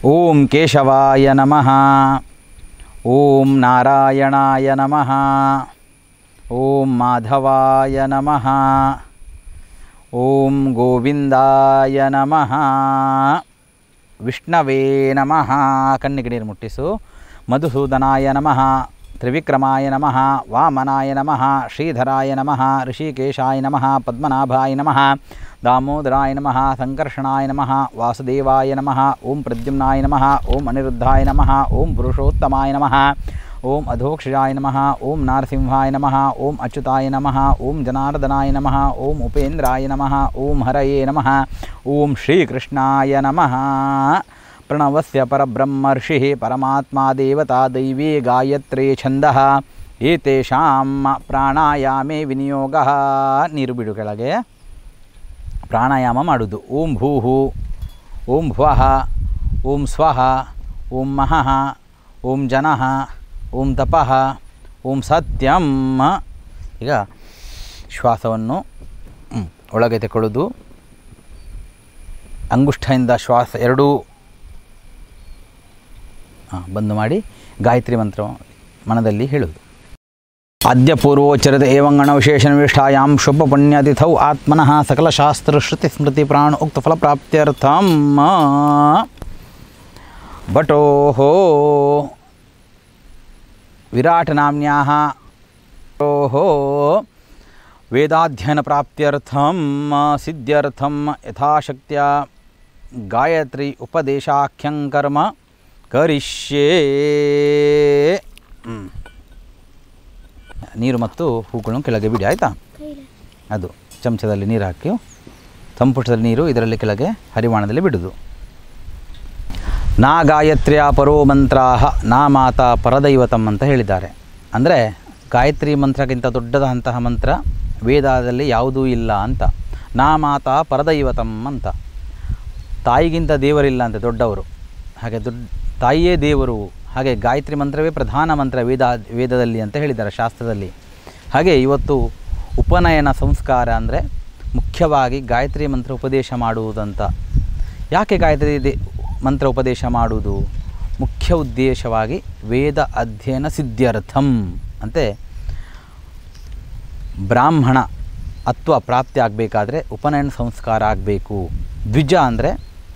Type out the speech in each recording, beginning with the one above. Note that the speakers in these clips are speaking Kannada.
ಓಂ ಕೇಶವಾಯ ನಮಃ ಓಂ ನಾರಾಯಣಾಯ ನಮಃ ಓಂ ಮಾಧವಾಯ ನಮಃ ಓಂ ಗೋವಿಂದಾಯ ನಮಃ ವಿಷ್ಣವೇ ನಮಃ ಕಣ್ಣಿಗೆ ನೀರು ಮುಟ್ಟಿಸು ಮಧುಸೂದನಾಯ ನಮಃ ತ್ರಿವಿಕ್ರಮಾಯ ನಮಃ ವಾಮನಾಯ ನಮಃ ಶ್ರೀಧರಾಯ ನಮಃ ಋಷಿಕೇಶಾಯ ನಮಃ ಪದ್ಮನಾಭಾಯ ನಮಃ ದಾಮೋದರಾಯ ನಮಃ ಸಂಕರ್ಷಣಾಯ ನಮಃ ವಾಸುದೇವಾಯ ನಮಃ ಓಂ ಪ್ರದ್ಯುಮ್ನಾಯ ನಮಃ ಓಂ ಅನಿರುದ್ಧಾಯ ನಮಃ ಓಂ ಪುರುಷೋತ್ತಮಾಯ ನಮಃ ಓಂ ಅಧೋಕ್ಷಜಾಯ ನಮಃ ಓಂ ನಾರಸಿಂಹಾಯ ನಮಃ ಓಂ ಅಚ್ಯುತಾಯ ನಮಃ ಓಂ ಜನಾರ್ದನಾಯ ನಮಃ ಓಂ ಉಪೇಂದ್ರಾಯ ನಮಃ ಓಂ ಹರಯೇ ನಮಃ ಓಂ ಶ್ರೀಕೃಷ್ಣಾಯ ನಮಃ ಪ್ರಣವಸ್ಯ ಪರಬ್ರಹ್ಮರ್ಷಿ ಪರಮಾತ್ಮಾ ದೇವತಾ ದೈವೀ ಗಾಯತ್ರೇ ಛಂದಃ ಏತೇಷಾಂ ಪ್ರಾಣಾಯಾಮೇ ವಿನಿಯೋಗ ನೀರು ಬಿಡು ಕೆಳಗೆ ಪ್ರಾಣಾಯಾಮ ಮಾಡುವುದು ಓಂ ಭೂಹು ಓಂ ಭುವಃ ಓಂ ಸ್ವಃ ಓಂ ಮಹಃ ಓಂ ಜನಃ ಓಂ ತಪಃ ಓಂ ಸತ್ಯಂ ಈಗ ಶ್ವಾಸವನ್ನು ಹ್ಮ್, ಒಳಗೆ ತಗೊಳ್ಳೋದು ಅಂಗುಷ್ಠದಿಂದ ಶ್ವಾಸ ಎರಡೂ ಹಾಂ ಬಂದು ಮಾಡಿ ಗಾಯತ್ರಿ ಮಂತ್ರ ಮನದಲ್ಲಿ ಹೇಳೋದು ಅದ್ಯ ಪೂರ್ವೋಚ್ಚರಿತ ಏವಂಗಣ ವಿಶೇಷ ನಿಷ್ಠಾಯಾಂ ಶುಭ ಪುಣ್ಯತಿಥೌ ಆತ್ಮನಃ ಸಕಲಶಾಸ್ತ್ರ ಶ್ರುತಿ ಸ್ಮೃತಿ ಪ್ರಾಣ ಉಕ್ತ ಫಲಪ್ರಾಪ್ತ್ಯರ್ಥಂ ಭಟೋಃ ವಿರಾಟನಾಮ್ನ್ಯಾः ಭಟೋಃ ವೇದಾಧ್ಯಯನಪ್ರಾಪ್ತ್ಯರ್ಥಂ ಸಿದ್ಧ್ಯರ್ಥಂ ಯಥಾಶಕ್ತ್ಯ ಗಾಯತ್ರಿ ಉಪದೇಶಾಖ್ಯಂ ಕರ್ಮ ಕರಿಷ್ಯೇ ಹ್ಮ್. ನೀರು ಮತ್ತು ಹೂಗಳನ್ನು ಕೆಳಗೆ ಬಿಡಿ ಆಯಿತಾ ಅದು ಚಮಚದಲ್ಲಿ ನೀರು ಹಾಕಿ ಸಂಪುಟದಲ್ಲಿ ನೀರು ಇದರಲ್ಲಿ ಕೆಳಗೆ ಹರಿವಾಣದಲ್ಲಿ ಬಿಡುವುದು ನಾ ಗಾಯತ್ರ್ಯ ಪರೋ ಮಂತ್ರಾಹ ನಾ ಮಾತಾ ಪರದೈವತಂ ಅಂತ ಹೇಳಿದ್ದಾರೆ ಅಂದರೆ ಗಾಯತ್ರಿ ಮಂತ್ರಕ್ಕಿಂತ ದೊಡ್ಡದಂತಹ ಮಂತ್ರ ವೇದದಲ್ಲಿ ಯಾವುದೂ ಇಲ್ಲ ಅಂತ ನಾ ಮಾತಾ ಪರದೈವತಂ ಅಂತ ತಾಯಿಗಿಂತ ದೇವರಿಲ್ಲ ಅಂತ ದೊಡ್ಡವರು ಹಾಗೆ ದೊಡ್ಡ ತಾಯಿಯೇ ದೇವರು ಹಾಗೆ ಗಾಯತ್ರಿ ಮಂತ್ರವೇ ಪ್ರಧಾನ ಮಂತ್ರ ವೇದ ವೇದದಲ್ಲಿ ಅಂತ ಹೇಳಿದ್ದಾರೆ ಶಾಸ್ತ್ರದಲ್ಲಿ ಹಾಗೆ ಇವತ್ತು ಉಪನಯನ ಸಂಸ್ಕಾರ ಅಂದರೆ ಮುಖ್ಯವಾಗಿ ಗಾಯತ್ರಿ ಮಂತ್ರ ಉಪದೇಶ ಮಾಡುವುದಂತ ಯಾಕೆ ಗಾಯತ್ರಿ ದೇ ಮಂತ್ರ ಉಪದೇಶ ಮಾಡುವುದು ಮುಖ್ಯ ಉದ್ದೇಶವಾಗಿ ವೇದ ಅಧ್ಯಯನ ಸಿದ್ಧ್ಯರ್ಥಂ ಅಂತೆ ಬ್ರಾಹ್ಮಣ ಅತ್ವ ಪ್ರಾಪ್ತಿ ಆಗಬೇಕಾದ್ರೆ ಉಪನಯನ ಸಂಸ್ಕಾರ ಆಗಬೇಕು ದ್ವಿಜ ಅಂದರೆ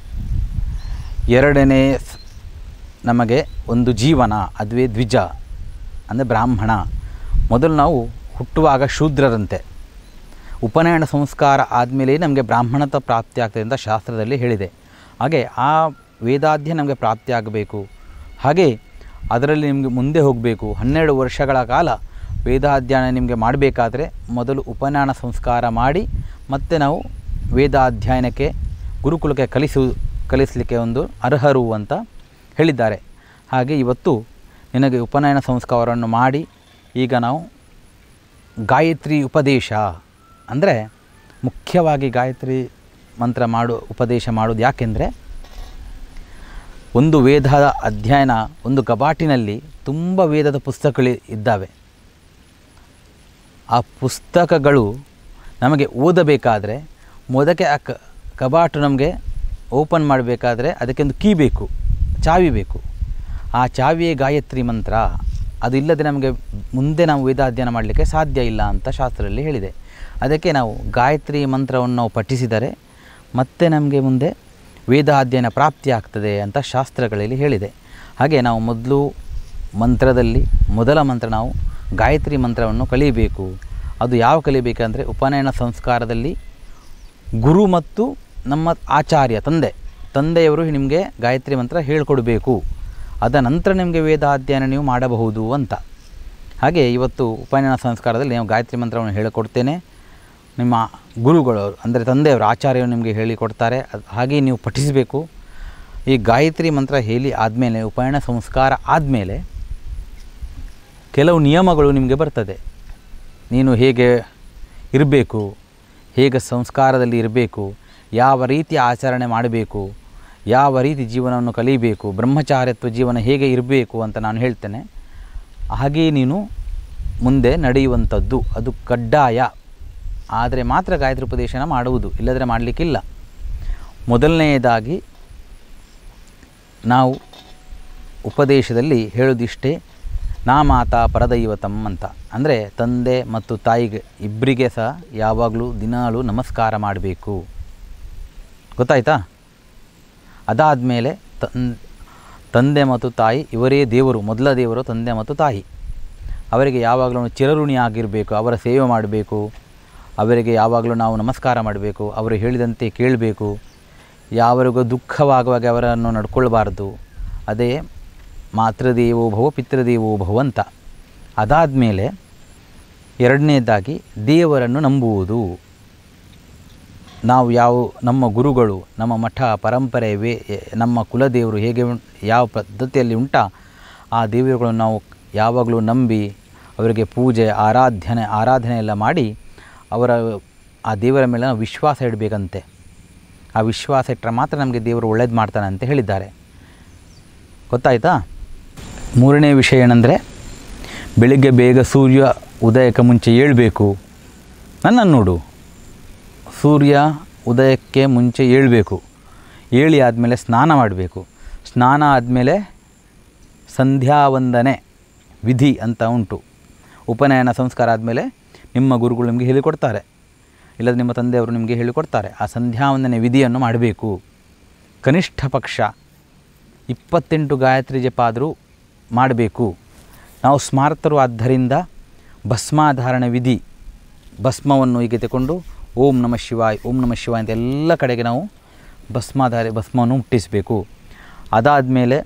ಎರಡನೇ ಸ್- ನಮಗೆ ಒಂದು ಜೀವನ ಅದುವೇ ದ್ವಿಜ ಅಂದರೆ ಬ್ರಾಹ್ಮಣ ಮೊದಲು ನಾವು ಹುಟ್ಟುವಾಗ ಶೂದ್ರರಂತೆ ಉಪನಯನ ಸಂಸ್ಕಾರ ಆದಮೇಲೆ ನಮಗೆ ಬ್ರಾಹ್ಮಣತ್ವ ಪ್ರಾಪ್ತಿ ಆಗ್ತದೆ ಅಂತ ಶಾಸ್ತ್ರದಲ್ಲಿ ಹೇಳಿದೆ ಹಾಗೆ ಆ ವೇದಾಧ್ಯ ನಮಗೆ ಪ್ರಾಪ್ತಿ ಆಗಬೇಕು ಹಾಗೆ ಅದರಲ್ಲಿ ನಿಮಗೆ ಮುಂದೆ ಹೋಗಬೇಕು ಹನ್ನೆರಡು ವರ್ಷಗಳ ಕಾಲ ವೇದಾಧ್ಯಯನ ನಿಮಗೆ ಮಾಡಬೇಕಾದ್ರೆ ಮೊದಲು ಉಪನಯನ ಸಂಸ್ಕಾರ ಮಾಡಿ ಮತ್ತೆ ನಾವು ವೇದಾಧ್ಯಯನಕ್ಕೆ ಗುರುಕುಲಕ್ಕೆ ಕಲಿಸು ಕಲಿಸಲಿಕ್ಕೆ ಒಂದು ಅರ್ಹರು ಅಂತ ಹೇಳಿದ್ದಾರೆ ಹಾಗೆ ಇವತ್ತು ನಿನಗೆ ಉಪನಯನ ಸಂಸ್ಕಾರವನ್ನು ಮಾಡಿ ಈಗ ನಾವು ಗಾಯತ್ರಿ ಉಪದೇಶ ಅಂದರೆ ಮುಖ್ಯವಾಗಿ ಗಾಯತ್ರಿ ಮಂತ್ರ ಮಾಡು ಉಪದೇಶ ಮಾಡೋದು ಯಾಕೆಂದರೆ ಒಂದು ವೇದದ ಅಧ್ಯಯನ ಒಂದು ಕಬಾಟಿನಲ್ಲಿ ತುಂಬ ವೇದದ ಪುಸ್ತಕಗಳು ಇದ್ದಾವೆ ಆ ಪುಸ್ತಕಗಳು ನಮಗೆ ಓದಬೇಕಾದ್ರೆ ಮೊದಕ್ಕೆ ಆ ಕ ಕಬಾಟು ನಮಗೆ ಓಪನ್ ಮಾಡಬೇಕಾದ್ರೆ ಅದಕ್ಕೆ ಒಂದು ಕೀ ಬೇಕು ಚಾವಿ ಬೇಕು ಆ ಚಾವಿಯೇ ಗಾಯತ್ರಿ ಮಂತ್ರ ಅದು ಇಲ್ಲದೆ ನಮಗೆ ಮುಂದೆ ನಾವು ವೇದಾಧ್ಯಯನ ಮಾಡಲಿಕ್ಕೆ ಸಾಧ್ಯ ಇಲ್ಲ ಅಂತ ಶಾಸ್ತ್ರದಲ್ಲಿ ಹೇಳಿದೆ ಅದಕ್ಕೆ ನಾವು ಗಾಯತ್ರಿ ಮಂತ್ರವನ್ನು ನಾವು ಪಠಿಸಿದರೆ ಮತ್ತೆ ನಮಗೆ ಮುಂದೆ ವೇದಾಧ್ಯಯನ ಪ್ರಾಪ್ತಿ ಆಗ್ತದೆ ಅಂತ ಶಾಸ್ತ್ರಗಳಲ್ಲಿ ಹೇಳಿದೆ ಹಾಗೆ ನಾವು ಮೊದಲು ಮಂತ್ರದಲ್ಲಿ ಮೊದಲ ಮಂತ್ರ ನಾವು ಗಾಯತ್ರಿ ಮಂತ್ರವನ್ನು ಕಲಿಬೇಕು ಅದು ಯಾವ ಕಲಿಬೇಕಂದರೆ ಉಪನಯನ ಸಂಸ್ಕಾರದಲ್ಲಿ ಗುರು ಮತ್ತು ನಮ್ಮ ಆಚಾರ್ಯ ತಂದೆ ತಂದೆಯವರು ನಿಮಗೆ ಗಾಯತ್ರಿ ಮಂತ್ರ ಹೇಳ್ಕೊಡ್ಬೇಕು ಅದ ನಂತರ ನಿಮಗೆ ವೇದ ಅಧ್ಯಯನ ನೀವು ಮಾಡಬಹುದು ಅಂತ ಹಾಗೆ ಇವತ್ತು ಉಪನಯನ ಸಂಸ್ಕಾರದಲ್ಲಿ ನಾವು ಗಾಯತ್ರಿ ಮಂತ್ರವನ್ನು ಹೇಳಿಕೊಡ್ತೇನೆ ನಿಮ್ಮ ಗುರುಗಳು ಅಂದರೆ ತಂದೆಯವರು ಆಚಾರ್ಯರು ನಿಮಗೆ ಹೇಳಿಕೊಡ್ತಾರೆ ಅದು ಹಾಗೆ ನೀವು ಪಠಿಸಬೇಕು ಈ ಗಾಯತ್ರಿ ಮಂತ್ರ ಹೇಳಿ ಆದಮೇಲೆ ಉಪನಯನ ಸಂಸ್ಕಾರ ಆದಮೇಲೆ ಕೆಲವು ನಿಯಮಗಳು ನಿಮಗೆ ಬರ್ತದೆ ನೀನು ಹೇಗೆ ಇರಬೇಕು ಹೇಗೆ ಸಂಸ್ಕಾರದಲ್ಲಿ ಇರಬೇಕು ಯಾವ ರೀತಿ ಆಚರಣೆ ಮಾಡಬೇಕು ಯಾವ ರೀತಿ ಜೀವನವನ್ನು ಕಲಿಬೇಕು ಬ್ರಹ್ಮಚಾರ್ಯತ್ವ ಜೀವನ ಹೇಗೆ ಇರಬೇಕು ಅಂತ ನಾನು ಹೇಳ್ತೇನೆ ಹಾಗೆಯೇ ನೀನು ಮುಂದೆ ನಡೆಯುವಂಥದ್ದು ಅದು ಕಡ್ಡಾಯ ಆದರೆ ಮಾತ್ರ ಗಾಯತ್ರಿ ಉಪದೇಶನ ಮಾಡುವುದು ಇಲ್ಲದ್ರೆ ಮಾಡಲಿಕ್ಕಿಲ್ಲ ಮೊದಲನೆಯದಾಗಿ ನಾವು ಉಪದೇಶದಲ್ಲಿ ಹೇಳೋದಿಷ್ಟೇ ನಾ ಮಾತಾ ಪರದೈವತಂ ಅಂತ ಅಂದರೆ ತಂದೆ ಮತ್ತು ತಾಯಿಗೆ ಇಬ್ಬರಿಗೆ ಸಹ ಯಾವಾಗಲೂ ದಿನಾಲೂ ನಮಸ್ಕಾರ ಮಾಡಬೇಕು ಗೊತ್ತಾಯ್ತಾ ಅದಾದಮೇಲೆ ತನ್ ತಂದೆ ಮತ್ತು ತಾಯಿ ಇವರೇ ದೇವರು ಮೊದಲ ದೇವರು ತಂದೆ ಮತ್ತು ತಾಯಿ ಅವರಿಗೆ ಯಾವಾಗಲೂ ಚಿರಋಣಿ ಆಗಿರಬೇಕು ಅವರ ಸೇವೆ ಮಾಡಬೇಕು ಅವರಿಗೆ ಯಾವಾಗಲೂ ನಾವು ನಮಸ್ಕಾರ ಮಾಡಬೇಕು ಅವರು ಹೇಳಿದಂತೆ ಕೇಳಬೇಕು ಯಾವರಿಗೂ ದುಃಖವಾಗುವಾಗ ಅವರನ್ನು ನಡ್ಕೊಳ್ಬಾರ್ದು ಅದೇ ಮಾತೃದೇವೋ ಭವ ಪಿತೃದೇವೋ ಭವ ಅಂತ ಅದಾದಮೇಲೆ ಎರಡನೇದಾಗಿ ದೇವರನ್ನು ನಂಬುವುದು ನಾವು ಯಾವ ನಮ್ಮ ಗುರುಗಳು ನಮ್ಮ ಮಠ ಪರಂಪರೆ ವೇ ನಮ್ಮ ಕುಲದೇವರು ಹೇಗೆ ಉಂ- ಯಾವ ಪದ್ಧತಿಯಲ್ಲಿ ಉಂಟ ಆ ದೇವರುಗಳನ್ನು ನಾವು ಯಾವಾಗಲೂ ನಂಬಿ ಅವರಿಗೆ ಪೂಜೆ ಆರಾಧನೆ ಆರಾಧನೆ ಎಲ್ಲ ಮಾಡಿ ಅವರ ಆ ದೇವರ ಮೇಲೆ ನಾವು ವಿಶ್ವಾಸ ಇಡಬೇಕಂತೆ ಆ ವಿಶ್ವಾಸ ಇಟ್ಟರೆ ಮಾತ್ರ ನಮಗೆ ದೇವರು ಒಳ್ಳೇದು ಮಾಡ್ತಾನೆ ಅಂತ ಹೇಳಿದ್ದಾರೆ ಗೊತ್ತಾಯ್ತಾ ಮೂರನೇ ವಿಷಯ ಏನಂದರೆ ಬೆಳಿಗ್ಗೆ ಬೇಗ ಸೂರ್ಯ ಉದಯಕ್ಕೆ ಮುಂಚೆ ಏಳಬೇಕು ನನ್ನನ್ನು ನೋಡು ಸೂರ್ಯ ಉದಯಕ್ಕೆ ಮುಂಚೆ ಏಳಬೇಕು ಏಳಿ ಆದಮೇಲೆ ಸ್ನಾನ ಮಾಡಬೇಕು ಸ್ನಾನ ಆದಮೇಲೆ ಸಂಧ್ಯಾ ವಂದನೆ ವಿಧಿ ಅಂತ ಉಂಟು ಉಪನಯನ ಸಂಸ್ಕಾರ ಆದಮೇಲೆ ನಿಮ್ಮ ಗುರುಗಳು ನಿಮಗೆ ಹೇಳಿಕೊಡ್ತಾರೆ ಇಲ್ಲದ ನಿಮ್ಮ ತಂದೆಯವರು ನಿಮಗೆ ಹೇಳಿಕೊಡ್ತಾರೆ ಆ ಸಂಧ್ಯಾ ವಂದನೆ ವಿಧಿಯನ್ನು ಮಾಡಬೇಕು ಕನಿಷ್ಠ ಪಕ್ಷ ಇಪ್ಪತ್ತೆಂಟು ಗಾಯತ್ರಿ ಜಪ ಆದರೂ ಮಾಡಬೇಕು ನಾವು ಸ್ಮಾರ್ತರು ಆದ್ದರಿಂದ ಭಸ್ಮಾಧಾರಣ ವಿಧಿ ಭಸ್ಮವನ್ನು ಹೀಗೆ ತಗೊಂಡು ಓಂ ನಮಃ ಶಿವಾಯ್ ಓಂ ನಮಃ ಶಿವಾಯ್ ಅಂತ ಎಲ್ಲ ಕಡೆಗೆ ನಾವು ಭಸ್ಮಾಧಾರೆ ಭಸ್ಮವನ್ನು ಮುಟ್ಟಿಸಬೇಕು ಅದಾದಮೇಲೆ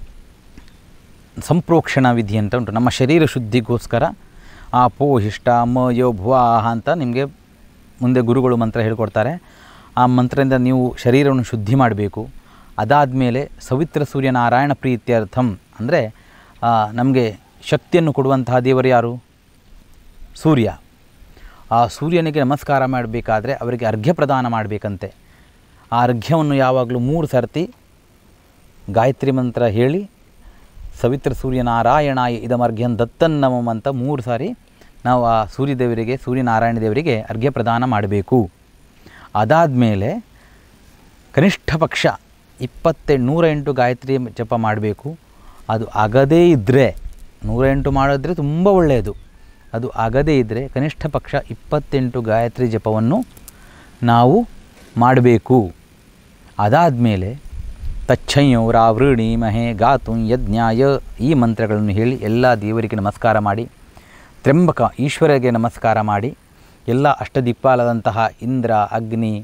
ಸಂಪ್ರೋಕ್ಷಣ ವಿಧಿ ಅಂತ ಉಂಟು ನಮ್ಮ ಶರೀರ ಶುದ್ಧಿಗೋಸ್ಕರ ಆ ಪೋ ಹಿಷ್ಟ ಮ ಯೋ ಭುವಾಹ ಅಂತ ನಿಮಗೆ ಮುಂದೆ ಗುರುಗಳು ಮಂತ್ರ ಹೇಳ್ಕೊಡ್ತಾರೆ ಆ ಮಂತ್ರದಿಂದ ನೀವು ಶರೀರವನ್ನು ಶುದ್ಧಿ ಮಾಡಬೇಕು ಅದಾದಮೇಲೆ ಸವಿತ್ರ ಸೂರ್ಯನಾರಾಯಣ ಪ್ರೀತ್ಯರ್ಥಂ ಅಂದರೆ ನಮಗೆ ಶಕ್ತಿಯನ್ನು ಕೊಡುವಂತಹ ದೇವರು ಯಾರು ಸೂರ್ಯ ಆ ಸೂರ್ಯನಿಗೆ ನಮಸ್ಕಾರ ಮಾಡಬೇಕಾದ್ರೆ ಅವರಿಗೆ ಅರ್ಘ್ಯ ಪ್ರದಾನ ಮಾಡಬೇಕಂತೆ ಆ ಅರ್ಘ್ಯವನ್ನು ಯಾವಾಗಲೂ ಮೂರು ಸರ್ತಿ ಗಾಯತ್ರಿ ಮಂತ್ರ ಹೇಳಿ ಸವಿತ್ರ ಸೂರ್ಯನಾರಾಯಣಾಯ ಇದಮರ್ಘ್ಯನ್ ದತ್ತನ್ನಮಂ ಅಂತ ಮೂರು ಸಾರಿ ನಾವು ಆ ಸೂರ್ಯದೇವರಿಗೆ ಸೂರ್ಯನಾರಾಯಣ ದೇವರಿಗೆ ಅರ್ಘ್ಯ ಪ್ರದಾನ ಮಾಡಬೇಕು ಅದಾದಮೇಲೆ ಕನಿಷ್ಠ ಪಕ್ಷ ಇಪ್ಪತ್ತೆ ನೂರ ಎಂಟು ಗಾಯತ್ರಿ ಜಪ ಮಾಡಬೇಕು ಅದು ಆಗದೇ ಇದ್ದರೆ ನೂರ ಎಂಟು ಮಾಡಿದ್ರೆ ತುಂಬ ಒಳ್ಳೆಯದು ಅದು ಆಗದೇ ಇದ್ದರೆ ಕನಿಷ್ಠ ಪಕ್ಷ ಇಪ್ಪತ್ತೆಂಟು ಗಾಯತ್ರಿ ಜಪವನ್ನು ನಾವು ಮಾಡಬೇಕು ಅದಾದಮೇಲೆ ತಚ್ಛಂಯೋರಾವೃಣಿ ಮಹೆ ಗಾತು ಯಜ್ಞಾಯ ಈ ಮಂತ್ರಗಳನ್ನು ಹೇಳಿ ಎಲ್ಲ ದೇವರಿಗೆ ನಮಸ್ಕಾರ ಮಾಡಿ ತ್ರ್ಯಂಬಕ ಈಶ್ವರಗೆ ನಮಸ್ಕಾರ ಮಾಡಿ ಎಲ್ಲ ಅಷ್ಟದಿಕ್ಪಾಲದಂತಹ ಇಂದ್ರ ಅಗ್ನಿ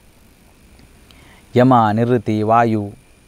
ಯಮ ನಿವೃತ್ತಿ ವಾಯು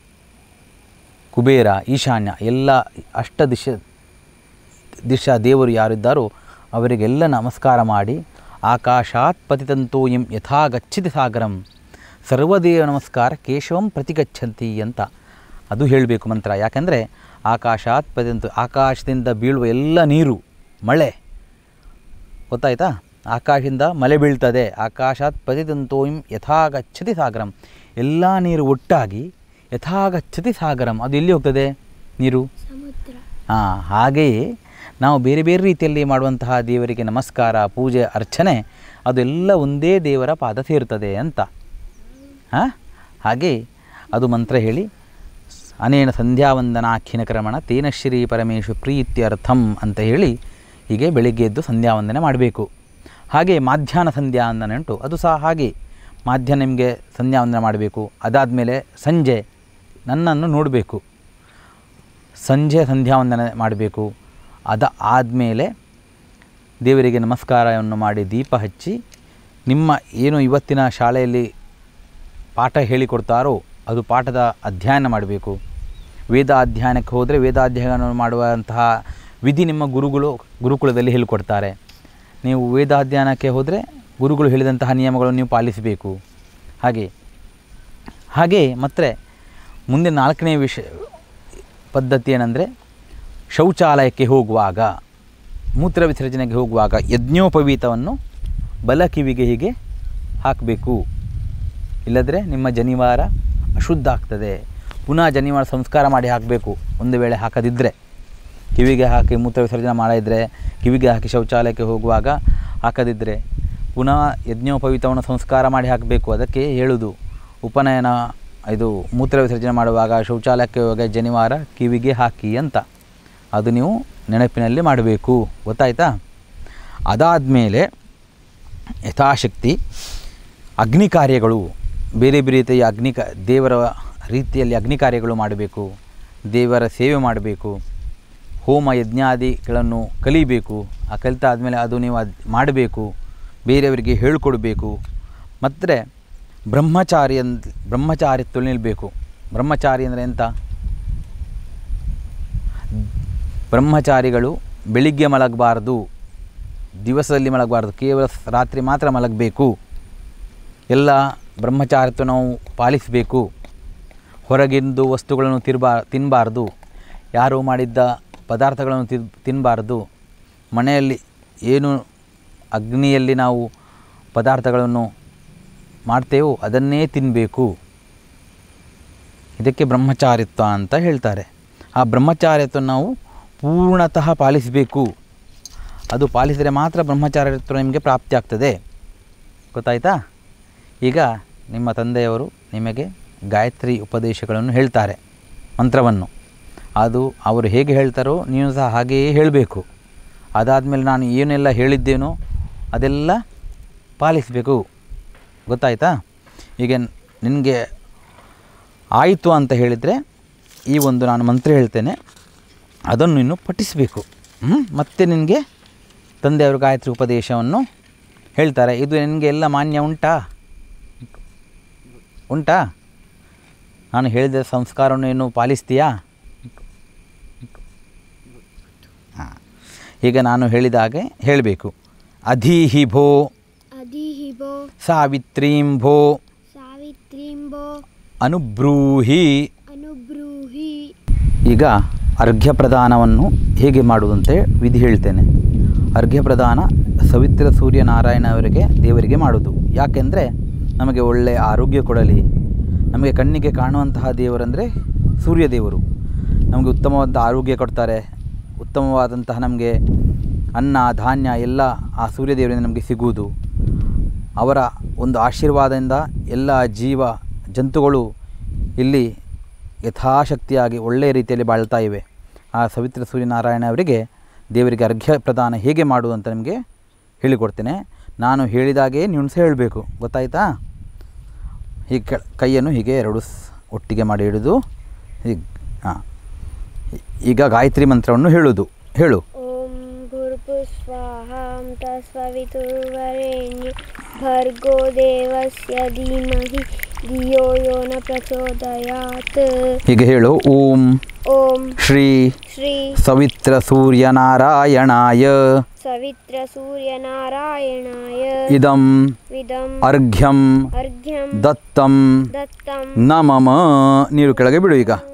ಕುಬೇರ ಈಶಾನ್ಯ ಎಲ್ಲ ಅಷ್ಟ ದಿಶ ದಿಶಾ ದೇವರು ಯಾರಿದ್ದಾರೋ ಅವರಿಗೆಲ್ಲ ನಮಸ್ಕಾರ ಮಾಡಿ ಆಕಾಶಾತ್ ಪತಿತಂತೋಯಂ ಯಥಾ ಗಚ್ಛತಿ ಸಾಗರಂ ಸರ್ವದೇವ ನಮಸ್ಕಾರ ಕೇಶವಂ ಪ್ರತಿಗಚ್ಚಂತಿ ಅಂತ ಅದು ಹೇಳಬೇಕು ಮಂತ್ರ ಯಾಕೆಂದರೆ ಆಕಾಶಾತ್ ಪತಿತಂತು ಆಕಾಶದಿಂದ ಬೀಳುವ ಎಲ್ಲ ನೀರು ಮಳೆ ಗೊತ್ತಾಯ್ತಾ ಆಕಾಶದಿಂದ ಮಳೆ ಬೀಳ್ತದೆ ಆಕಾಶಾತ್ ಪತಿತಂತೋಯಂ ಯಥಾ ಗಚ್ಚತಿ ಸಾಗರಂ ಎಲ್ಲ ನೀರು ಒಟ್ಟಾಗಿ ಯಥಾ ಗಚ್ಚತಿ ಸಾಗರಂ ಅದು ಎಲ್ಲಿ ಹೋಗ್ತದೆ ನೀರು ಸಮುದ್ರ ಹಾಂ ಹಾಗೆಯೇ ನಾವು ಬೇರೆ ಬೇರೆ ರೀತಿಯಲ್ಲಿ ಮಾಡುವಂತಹ ದೇವರಿಗೆ ನಮಸ್ಕಾರ ಪೂಜೆ ಅರ್ಚನೆ ಅದೆಲ್ಲ ಒಂದೇ ದೇವರ ಪಾದ ಸೇರ್ತದೆ ಅಂತ ಹಾಂ ಹಾಗೆ ಅದು ಮಂತ್ರ ಹೇಳಿ ಅನೇನ ಸಂಧ್ಯಾವಂದನಾಖಿನ ಕ್ರಮಣ ತೇನ ಶ್ರೀ ಪರಮೇಶು ಪ್ರೀತ್ಯರ್ಥಂ ಅಂತ ಹೇಳಿ ಹೀಗೆ ಬೆಳಿಗ್ಗೆ ಎದ್ದು ಸಂಧ್ಯಾವಂದನೆ ಮಾಡಬೇಕು ಹಾಗೆ ಮಾಧ್ಯಾಹ್ನ ಸಂಧ್ಯಾವಂದನೆ ಉಂಟು ಅದು ಸಹ ಹಾಗೆ ಮಾಧ್ಯಾಹ್ನ ನಿಮಗೆ ಸಂಧ್ಯಾವಂದನೆ ಮಾಡಬೇಕು ಅದಾದಮೇಲೆ ಸಂಜೆ ನನ್ನನ್ನು ನೋಡಬೇಕು ಸಂಜೆ ಸಂಧ್ಯಾವಂದನೆ ಮಾಡಬೇಕು ಅದ ಆದಮೇಲೆ ದೇವರಿಗೆ ನಮಸ್ಕಾರವನ್ನು ಮಾಡಿ ದೀಪ ಹಚ್ಚಿ ನಿಮ್ಮ ಏನು ಇವತ್ತಿನ ಶಾಲೆಯಲ್ಲಿ ಪಾಠ ಹೇಳಿಕೊಡ್ತಾರೋ ಅದು ಪಾಠದ ಅಧ್ಯಯನ ಮಾಡಬೇಕು ವೇದ ಅಧ್ಯಯನಕ್ಕೆ ಹೋದರೆ ವೇದಾಧ್ಯಯನ ಮಾಡುವಂತಹ ವಿಧಿ ನಿಮ್ಮ ಗುರುಗಳು ಗುರುಕುಲದಲ್ಲಿ ಹೇಳಿಕೊಡ್ತಾರೆ ನೀವು ವೇದಾಧ್ಯಯನಕ್ಕೆ ಹೋದರೆ ಗುರುಗಳು ಹೇಳಿದಂತಹ ನಿಯಮಗಳನ್ನು ನೀವು ಪಾಲಿಸಬೇಕು ಹಾಗೆ ಹಾಗೆ ಮತ್ತು ಮುಂದೆ ನಾಲ್ಕನೇ ವಿಷಯ ಪದ್ಧತಿ ಏನಂದರೆ ಶೌಚಾಲಯಕ್ಕೆ ಹೋಗುವಾಗ ಮೂತ್ರ ವಿಸರ್ಜನೆಗೆ ಹೋಗುವಾಗ ಯಜ್ಞೋಪವೀತವನ್ನು ಬಲ ಕಿವಿಗೆ ಹೀಗೆ ಹಾಕಬೇಕು ಇಲ್ಲದ್ರೆ ನಿಮ್ಮ ಜನಿವಾರ ಅಶುದ್ಧ ಆಗ್ತದೆ ಪುನಃ ಜನಿವಾರ ಸಂಸ್ಕಾರ ಮಾಡಿ ಹಾಕಬೇಕು ಒಂದು ವೇಳೆ ಹಾಕದಿದ್ದರೆ ಕಿವಿಗೆ ಹಾಕಿ ಮೂತ್ರ ವಿಸರ್ಜನೆ ಮಾಡಿದರೆ ಕಿವಿಗೆ ಹಾಕಿ ಶೌಚಾಲಯಕ್ಕೆ ಹೋಗುವಾಗ ಹಾಕದಿದ್ದರೆ ಪುನಃ ಯಜ್ಞೋಪವೀತವನ್ನು ಸಂಸ್ಕಾರ ಮಾಡಿ ಹಾಕಬೇಕು ಅದಕ್ಕೆ ಹೇಳುವುದು ಉಪನಯನ ಇದು ಮೂತ್ರ ವಿಸರ್ಜನೆ ಮಾಡುವಾಗ ಶೌಚಾಲಯಕ್ಕೆ ಹೋಗಿ ಜನಿವಾರ ಕಿವಿಗೆ ಹಾಕಿ ಅಂತ ಅದು ನೀವು ನೆನಪಿನಲ್ಲಿ ಮಾಡಬೇಕು ಗೊತ್ತಾಯ್ತಾ ಅದಾದಮೇಲೆ ಯಥಾಶಕ್ತಿ ಅಗ್ನಿ ಕಾರ್ಯಗಳು ಬೇರೆ ಬೇರೆ ರೀತಿಯ ಅಗ್ನಿ ಕ ದೇವರ ರೀತಿಯಲ್ಲಿ ಅಗ್ನಿ ಕಾರ್ಯಗಳು ಮಾಡಬೇಕು ದೇವರ ಸೇವೆ ಮಾಡಬೇಕು ಹೋಮ ಯಜ್ಞಾದಿಗಳನ್ನು ಕಲಿಬೇಕು ಆ ಕಲಿತಾದಮೇಲೆ ಅದು ನೀವು ಅದು ಮಾಡಬೇಕು ಬೇರೆಯವರಿಗೆ ಹೇಳಿಕೊಡ್ಬೇಕು ಮತ್ತು ಬ್ರಹ್ಮಚಾರಿ ಅಂತ ಬ್ರಹ್ಮಚಾರಿತ್ವ ನಿಲ್ಲಬೇಕು ಬ್ರಹ್ಮಚಾರಿ ಅಂದರೆ ಎಂತ ಬ್ರಹ್ಮಚಾರಿಗಳು ಬೆಳಿಗ್ಗೆ ಮಲಗಬಾರ್ದು ದಿವಸದಲ್ಲಿ ಮಲಗಬಾರ್ದು ಕೇವಲ ಸ್- ರಾತ್ರಿ ಮಾತ್ರ ಮಲಗಬೇಕು ಎಲ್ಲ ಬ್ರಹ್ಮಚಾರಿತ್ವ ನಾವು ಪಾಲಿಸಬೇಕು ಹೊರಗಿಂದು ವಸ್ತುಗಳನ್ನು ತಿರ್ಬಾ ತಿನ್ನಬಾರ್ದು ಯಾರು ಮಾಡಿದ್ದ ಪದಾರ್ಥಗಳನ್ನು ತಿನ್ ತಿನ್ನಬಾರ್ದು ಮನೆಯಲ್ಲಿ ಏನು ಅಗ್ನಿಯಲ್ಲಿ ನಾವು ಪದಾರ್ಥಗಳನ್ನು ಮಾಡ್ತೇವೋ ಅದನ್ನೇ ತಿನ್ನಬೇಕು ಇದಕ್ಕೆ ಬ್ರಹ್ಮಚಾರಿತ್ವ ಅಂತ ಹೇಳ್ತಾರೆ ಆ ಬ್ರಹ್ಮಚಾರಿತ್ವ ನಾವು ಪೂರ್ಣತಃ ಪಾಲಿಸಬೇಕು ಅದು ಪಾಲಿಸಿದರೆ ಮಾತ್ರ ಬ್ರಹ್ಮಚಾರಿತ್ವ ನಿಮಗೆ ಪ್ರಾಪ್ತಿ ಆಗ್ತದೆ ಗೊತ್ತಾಯ್ತಾ ಈಗ ನಿಮ್ಮ ತಂದೆಯವರು ನಿಮಗೆ ಗಾಯತ್ರಿ ಉಪದೇಶಗಳನ್ನು ಹೇಳ್ತಾರೆ ಮಂತ್ರವನ್ನು ಅದು ಅವರು ಹೇಗೆ ಹೇಳ್ತಾರೋ ನೀವು ಸಹ ಹಾಗೆಯೇ ಹೇಳಬೇಕು ಅದಾದಮೇಲೆ ನಾನು ಏನೆಲ್ಲ ಹೇಳಿದ್ದೇನೋ ಅದೆಲ್ಲ ಪಾಲಿಸಬೇಕು ಗೊತ್ತಾಯ್ತಾ ಈಗ ನಿನಗೆ ಆಯಿತು ಅಂತ ಹೇಳಿದರೆ ಈ ಒಂದು ನಾನು ಮಂತ್ರ ಹೇಳ್ತೇನೆ ಅದನ್ನು ನೀನು ಪಠಿಸಬೇಕು ಹ್ಮ್? ಮತ್ತೆ ನಿನಗೆ ತಂದೆಯವರು ಗಾಯತ್ರಿ ಉಪದೇಶವನ್ನು ಹೇಳ್ತಾರೆ ಇದು ನಿನಗೆ ಎಲ್ಲ ಮಾನ್ಯ ಉಂಟಾ ಉಂಟಾ ನಾನು ಹೇಳಿದ ಸಂಸ್ಕಾರವನ್ನು ಏನು ಪಾಲಿಸ್ತೀಯಾ ಹಾಂ ಈಗ ನಾನು ಹೇಳಿದ ಹಾಗೆ ಹೇಳಬೇಕು ಅಧೀಹಿ ಭೋ ಅಧಿಹಿಬೋ ಸಾವಿತ್ರೀಂ ಭೋ ಸಾವಿತ್ರೀಂಬೋ ಅನುಬ್ರೂಹಿ ಅನುಬ್ರೂಹಿ ಈಗ ಅರ್ಘ್ಯ ಪ್ರದಾನವನ್ನು ಹೇಗೆ ಮಾಡುವಂತೆ ವಿಧಿ ಹೇಳ್ತೇನೆ ಅರ್ಘ್ಯ ಪ್ರದಾನ ಸವಿತ್ರ ಸೂರ್ಯನಾರಾಯಣ ಅವರಿಗೆ ದೇವರಿಗೆ ಮಾಡೋದು ಯಾಕೆಂದರೆ ನಮಗೆ ಒಳ್ಳೆಯ ಆರೋಗ್ಯ ಕೊಡಲಿ ನಮಗೆ ಕಣ್ಣಿಗೆ ಕಾಣುವಂತಹ ದೇವರಂದರೆ ಸೂರ್ಯ ದೇವರು ನಮಗೆ ಉತ್ತಮವಾದ ಆರೋಗ್ಯ ಕೊಡ್ತಾರೆ ಉತ್ತಮವಾದಂತಹ ನಮಗೆ ಅನ್ನ ಧಾನ್ಯ ಎಲ್ಲ ಆ ಸೂರ್ಯ ದೇವರಿಂದ ನಮಗೆ ಸಿಗುವುದು ಅವರ ಒಂದು ಆಶೀರ್ವಾದದಿಂದ ಎಲ್ಲ ಜೀವ ಜಂತುಗಳು ಇಲ್ಲಿ ಯಥಾಶಕ್ತಿಯಾಗಿ ಒಳ್ಳೆಯ ರೀತಿಯಲ್ಲಿ ಬಾಳ್ತಾ ಇವೆ ಆ ಸವಿತ್ರ ಸೂರ್ಯನಾರಾಯಣ ಅವರಿಗೆ ದೇವರಿಗೆ ಅರ್ಘ್ಯ ಪ್ರದಾನ ಹೇಗೆ ಮಾಡುವಂತ ನಿಮಗೆ ಹೇಳಿಕೊಡ್ತೇನೆ ನಾನು ಹೇಳಿದಾಗೆ ನೀವು ಸಹ ಹೇಳಬೇಕು ಗೊತ್ತಾಯ್ತಾ ಹೀಗೆ ಕೆ ಕೈಯನ್ನು ಹೀಗೆ ಎರಡು ಸ್ ಒಟ್ಟಿಗೆ ಮಾಡಿ ಹಿಡಿದು ಹೀಗೆ ಹಾಂ ಈಗ ಗಾಯತ್ರಿ ಮಂತ್ರವನ್ನು ಹೇಳುವುದು ಹೇಳು ಓಂ ಭೂರ್ಭುಸ್ವಾಹಾಂ ತಸ್ವವಿತುರ್ವರೆಣ್ಯ ಭರ್ಗೋ ದೇವಸ್ಯ ಧೀಮಹಿ ಧಿಯೋ ಯೋ ನ ಪ್ರಚೋದಯಾತ್ ಹೀಗೆ ಹೇಳು ಓಂ ಓಂ ಶ್ರೀ ಶ್ರೀ ಸವಿತ್ರ ಸೂರ್ಯನಾರಾಯಣಾಯ ಸವಿತ್ರ ಸೂರ್ಯನಾರಾಯಣಾಯ ಇದಂ ವಿದಂ ಅರ್ಘ್ಯಂ ಅರ್ಘ್ಯಂ ದತ್ತಂ ದತ್ತಂ ನ ಮಮ ನೀರು ಕೆಳಗೆ ಬಿಡು ಈಗ ನ